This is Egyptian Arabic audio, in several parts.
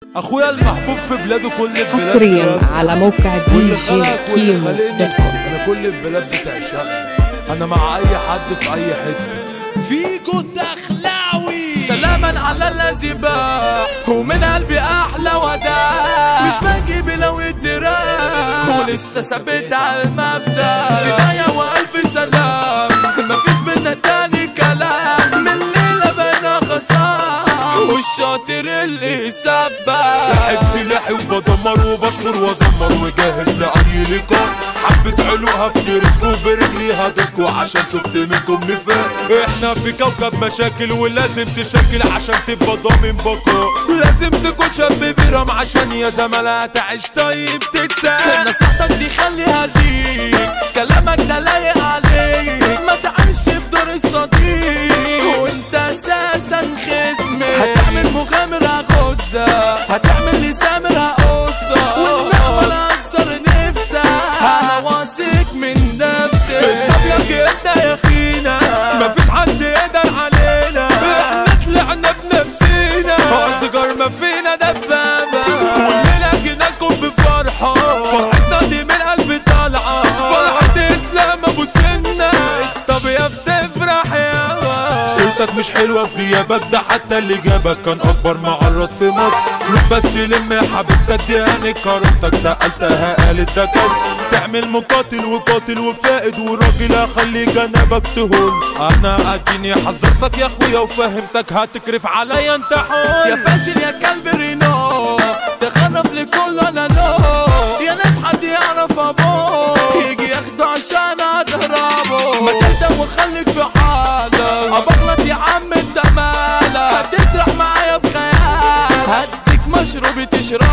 اخويا المحبوب في بلاده كل البلاد حصريا بتاعته. على موقع دي واللي جي خلقك واللي كيمو خلقني دوت كوم انا كل البلاد بتعشقني انا مع اي حد في اي حته فيجو الدخلاوي سلاما على الذي باع ومن قلبي احلى وداع مش بجيب لو الدراع ولسه ثابت على المبدا بدايه والف سلام مفيش بينا تاني كلام من الليله بقينا خسارة والشاطر اللي سبع ساحب سلاحي وبدمر وبشكر وازمر وجاهز لاي لقاء حبة علوها في رزقه برجلي هدسكو عشان شفت منكم نفاق احنا في كوكب مشاكل ولازم تشكل عشان تبقى ضامن بقاء لازم تكون شاب بيرم عشان يا زملاء تعيش طيب تتساءل نصيحتك دي خليها ليك كلامك ده لايق عليك ما تعيش في دور الصديق وانت اساسا خصمي هتعمل مغامرة غزة هتعمل لي سامر هقصة والنعمة انا اكسر نفسك انا واثق من نفسي طب يا كده يا اخينا مفيش حد يقدر علينا احنا طلعنا بنفسينا اصغر ما فينا دبابة كلنا جينا لكم بفرحة فرحتنا دي من قلبي طالعة فرحة اسلام ابو سنة طب يا بتفرح يا سيرتك مش حلوة في غيابك ده حتى اللي جابك كان أكبر معرض في مصر روح بس لم يا حبيبتك دي هاني كرامتك سألتها قالت ده كاس تعمل مقاتل وقاتل وفائد وراجل أخلي جنبك تهون أنا أديني حذرتك يا أخويا وفهمتك هتكرف عليا أنت حول يا فاشل يا كلب رينو تخرف لكل انا نو يا ناس حد يعرف ابوه يجي ياخده عشان اضربه ما تهدى وخليك في حالك ابغلط يا عم انت مالك هتسرح معايا بخيال هديك مشروب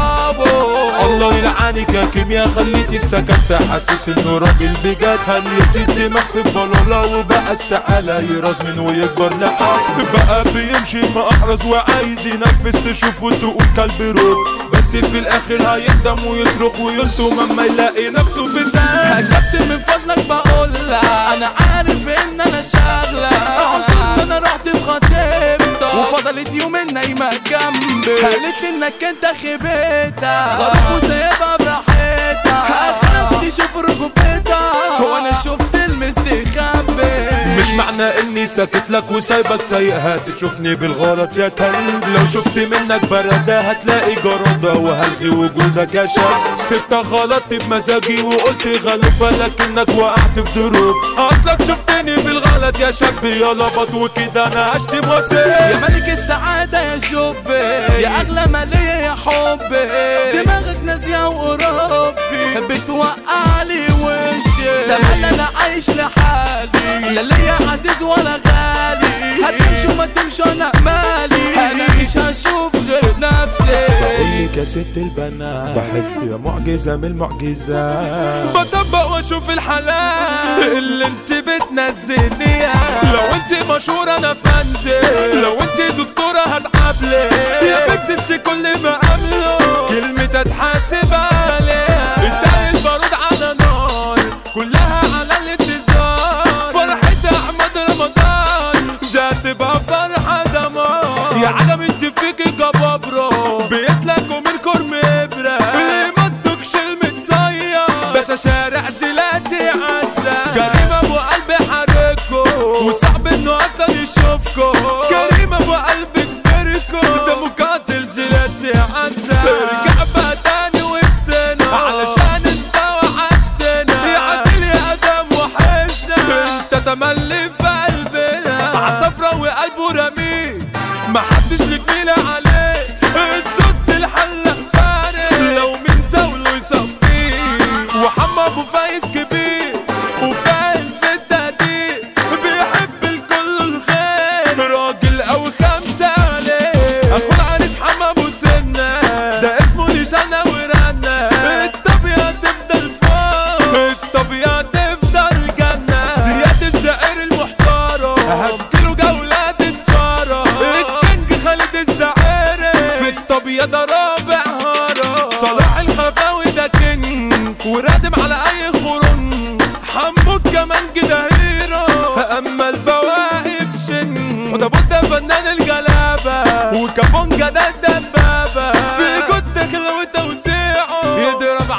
تشربه الله يلعنك يا كيميا خليتي السكن تحسس انه راجل بجد خليتي الدماغ في البلالة وبقى استحالة يرزمن ويكبر لحال بقى بيمشي مأحرز وعايز ينفذ تشوفه تقول كلب رود بس في الاخر هيندم ويصرخ ويلطم اما يلاقي نفسه في سهل يا كابتن من فضلك بقول لك انا عارف ان انا شاغله اعذر انا رحت في خطيبتك وفضلت يومين نايمه جنبي قالت لي انك انت خيبتها خلاص وسايبها براحتها اخرك تشوف ركبتها وانا شفت المستخبي مش معنى اني ساكت لك وسايبك سايقها تشوفني بالغلط يا كلب لو شفت منك بردة هتلاقي جرادة وهلغي وجودك يا شاب سبتك غلطت بمزاجي وقلت غلبة لكنك وقعت في دروب اصلك شفتني بالغلط يا شاب يا لبط وكده انا هشتم واسيب يا ملك السعادة يا شبي يا أغلى ما ليا يا حبي دماغك نازية وأوروبي بتوقع لي وشي ده مال أنا عايش لحالي لا ليا عزيز ولا غالي هتمشي وما تمشي أنا مالي أنا مش هشوف غير نفسي بقولك يا ست البنات بحب يا معجزة من المعجزات بطبق واشوف الحلال اللي انت بتنزلني لو انت مشهورة انا فندي لو انت دكتورة هتعاملي يا بنت انت كل ما عامله كلمة اتحاسب عليها انت البارود على نار كلها على الابتزاز فرحة احمد رمضان ده تبقى فرحة دمار يا عالم انت فيك جبابرة بيسلكوا من كرم ابرة اللي ما تدوكش المتصير باشا شارع جيلاتي عزة كريم ابو قلبي حاركو وصعب انه اصلا يشوفكو كريم ابو قلبي كبركو ده مقاتل جيلاتي عزة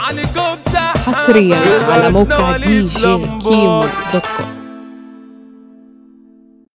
عليكم سحر حصريا على موقع وليد دي جي لمبور. كيمو دوت كوم